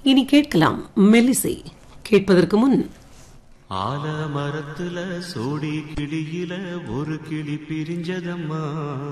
இனி கேட்கலாம் மெல்லிசை கேட்பதற்கு முன் ஆல மரத்துல சோடி கிளியில ஒரு கிளி பிரிஞ்சதம்மா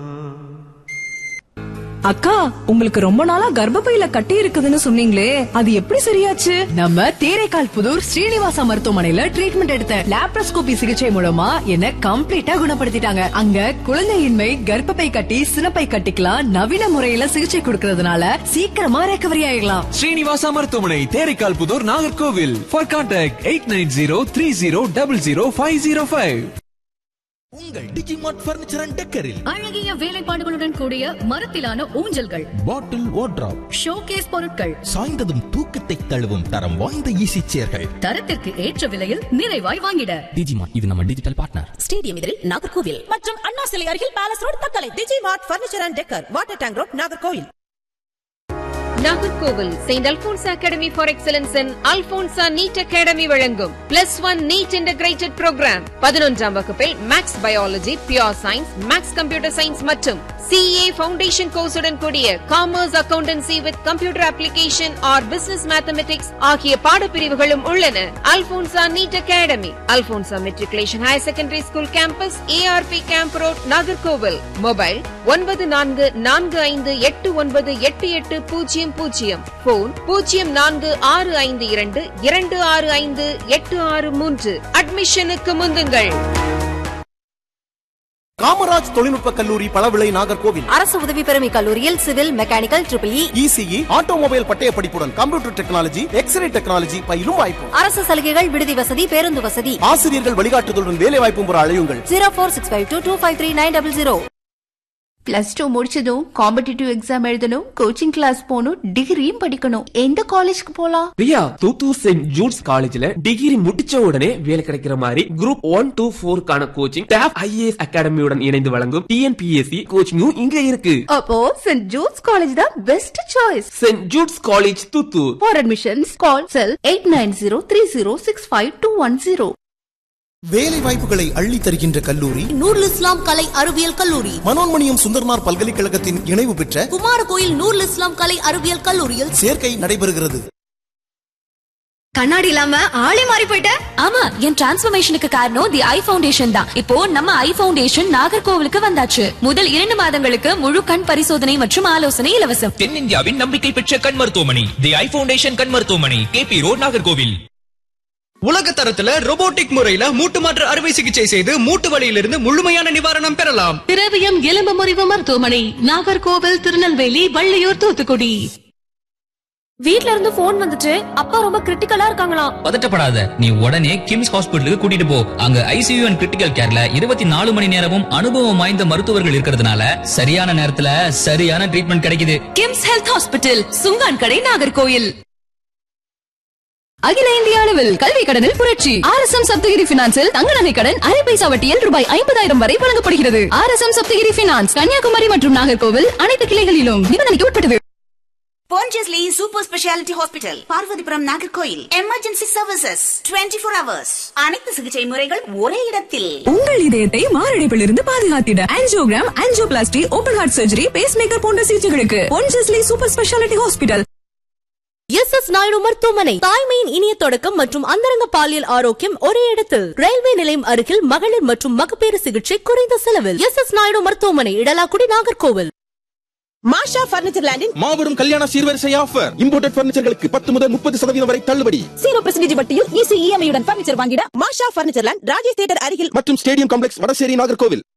அக்கா உங்களுக்கு ரொம்ப நாளா கர்ப்பப்பையில கட்டி இருக்குதுன்னு சொன்னீங்களே அது எப்படி சரியாச்சு நம்ம தேரைக்கால் புதூர் ஸ்ரீனிவாசா மருத்துவமனையில ட்ரீட்மெண்ட் எடுத்தேன் லாப்ரோஸ்கோபி சிகிச்சை மூலமா என்ன கம்ப்ளீட்டா குணப்படுத்திட்டாங்க அங்க குழந்தையின்மை கர்ப்பப்பை கட்டி சினப்பை கட்டிக்கலாம் நவீன முறையில சிகிச்சை கொடுக்கறதுனால சீக்கிரமா ரெக்கவரி ஆயிடலாம் ஸ்ரீனிவாசா மருத்துவமனை Theraikal Puthur Nagercoil for contact eight nine zero three zero double zero five zero five உங்கள் டிஜிமார்ட் பர்னிச்சர் அண்ட் டெக்கரில் அழகிய வேலைப்பாடுகளுடன் கூடிய மரத்திலான ஊஞ்சல்கள் பாட்டில் வார்ட்ராப் ஷோகேஸ் பொருட்கள் சாய்ந்ததும் தூக்கத்தை தழுவும் தரம் வாய்ந்த ஈசி சேர்கள் தரத்திற்கு ஏற்ற விலையில் நிறைவாய் வாங்கிட டிஜிமார்ட் இது நம்ம டிஜிட்டல் பார்ட்னர் ஸ்டேடியம் எதிரில் நாகர்கோவில் மற்றும் அண்ணா சிலை அருகில் palace road Thuckalay Digimart furniture and Decker water tank road Nagercoil Nagercoil Saint Alphonse academy for excellence in Alphonsa NEET academy வழங்கும் plus one NEET integrated programme பதினொன்றாம் வகுப்பில் maths biology pure science maths computer science மற்றும் CA foundation கோர்ஸுடன் கூடிய commerce accountancy with computer application or business mathematics ஆகிய பாடப்பிரிவுகளும் உள்ளன Alphonsa NEET academy Alphonsa matriculation higher secondary school campus ARP camp road Nagercoil mobile ஒன்பது நான்கு நான்கு ஐந்து எட்டு ஒன்பது எட்டு எட்டு பூஜ்ஜியம் பூஜ்ஜியம் போன் பூஜ்ஜியம் நான்கு ஆறு ஐந்து இரண்டு இரண்டு ஆறு ஐந்து எட்டு ஆறு மூன்று அட்மிஷனுக்கு முந்துங்கள் காமராஜ் தொழில்நுட்ப கல்லூரி பழவிளை நாகர்கோவில் அரசு உதவி பெறும் இக்கல்லூரியில் civil mechanical triple E ECE automobile பட்டய படிப்புடன் கம்ப்யூட்டர் டெக்னாலஜி எக்ஸ்ரே டெக்னாலஜி பயிலும் வாய்ப்பு அரசு சலுகைகள் விடுதி வசதி பேருந்து வசதி ஆசிரியர்கள் வழிகாட்டுதலுடன் வேலை வாய்ப்பும் பெற அழையுங்கள் zero four six five two two five three nine double zero plus two முடிச்சதும் காம்படிட்டிவ் எக்ஸாம் எழுதணும் கோச்சிங் கிளாஸ் போகணும் டிகிரியும் படிக்கணும் எந்த காலேஜ்க்கு போலாம் பிரியா தூத்தூர் செயின்ட் ஜூட்ஸ் காலேஜ்ல டிகிரி முடிச்ச உடனே வேலை கிடைக்கிற மாதிரி குரூப் ஒன் டூ போருக்கான கோச்சிங் டாப் ஐஏஎஸ் அகாடமியுடன் இணைந்து வழங்கும் டிஎன்பிஎஸ்சி கோச்சிங்கும் இங்க இருக்கு அப்போ சென்ட் ஜூட்ஸ் காலேஜ் தான் best choice Saint Jude's college Thoothoor for admissions call cell eight nine zero three zero six five two one zero வேலை வாய்ப்புகளை அள்ளி தருகின்ற கல்லூரி நூருல் இஸ்லாம் கலை அறிவியல் கல்லூரி மனோன்மணியம் சுந்தர்மார் பல்கலைக்கழகத்தின் இணைவு பெற்ற குமாரகோயில் நூருல் இஸ்லாம் கலை அறிவியல் கல்லூரியில் சேர்க்கை நடைபெறுகிறது கண்ணாடி இல்லாம ஆளே மாறி போயிட்ட ஆமா என் டிரான்ஸ்பர்மேஷனுக்கு காரணம் தி ஐ ஃபவுண்டேஷன் தான் இப்போ நம்ம ஐ ஃபவுண்டேஷன் நாகர்கோவிலுக்கு வந்தாச்சு முதல் இரண்டு மாதங்களுக்கு முழு கண் பரிசோதனை மற்றும் ஆலோசனை இலவசம் தென்னிந்தியாவின் நம்பிக்கை பெற்ற கண் மருத்துவமனை தி ஐ ஃபவுண்டேஷன் கண் மருத்துவமனை கேபி ரோட் நாகர்கோவில் உலக தரத்துல robotic முறையில மூட்டு மாற்று அறுவை சிகிச்சை செய்து மூட்டு வலியிலிருந்து முழுமையான நிவாரணம் பெறலாம் திரவியம் எலும்பு முறிவு மருத்துவமனை நாகர்கோவில் திருநெல்வேலி வள்ளியூர் தூத்துக்குடி வீட்ல இருந்து போன் வந்துச்சு அப்பா ரொம்ப கிரிட்டிக்கலா இருக்காங்களாம் பதட்டப்படாத நீ உடனே கிம்ஸ் ஹாஸ்பிட்டலுக்கு கூட்டிட்டு போ அங்க ஐசியூ அண்ட் கிரிட்டிக்கல் கேர்ல இருபத்தி நாலு மணி நேரமும் அனுபவம் வாய்ந்த மருத்துவர்கள் இருக்கிறதுனால சரியான நேரத்துல சரியான ட்ரீட்மெண்ட் கிடைக்குது கிம்ஸ் ஹெல்த் ஹாஸ்பிட்டல் சுங்கான் கடை நாகர்கோயில் அகில இந்திய அளவில் கல்வி கடனில் புரட்சி ஆர் எஸ் எம் சப்தகிரி பினான்சில் தங்க நகை கடன் அரை பைசா வட்டியில் ரூபாய் ஐம்பதாயிரம் வரை வழங்கப்படுகிறது R S M Sapthagiri finance Kanyakumari மற்றும் நாகர்கோவில் அனைத்து கிளைகளிலும் நிபந்தனைக்கு உட்பட்டது Ponchesli super speciality hospital Parvathipuram Nagercoil emergency services 24 four hours அனைத்து சிகிச்சை முறைகள் ஒரே இடத்தில் உங்கள் இதயத்தை மாரடைப்பில் இருந்து பாதுகாத்திட angiogram angioplasty open heart surgery pacemaker போன்ற சிகிச்சைகளுக்கு Ponjesly super speciality hospital S S Naidu மருத்துவமனை தாய்மையின் இனிய தொடக்கம் மற்றும் அந்தரங்க பாலியல் ஆரோக்கியம் ஒரே இடத்தில் ரயில்வே நிலையம் அருகில் மகளிர் மற்றும் மகப்பேறு சிகிச்சை குறைந்த செலவில் எஸ் எஸ் நாயுடு மருத்துவமனை இடலாக்குடி நாகர்கோவில் மாஷா பர்னிச்சர் லேண்டின் மாபெரும் கல்யாண சீர்வரிசை ஆஃபர் இம்போர்ட்டட் பர்னிச்சர்களுக்கு பத்து முதல் முப்பது சதவீதம் வரை தள்ளுபடி ஜீரோ பெர்சன்டேஜ் வட்டியில் ஈஸி இஎம்ஐ உடன் பர்னிச்சர் வாங்கிட Masha furniture land Rajesh theatre அருகில் மற்றும் ஸ்டேடியம் காம்ப்ளெக்ஸ் வடசேரி நாகர்கோவில்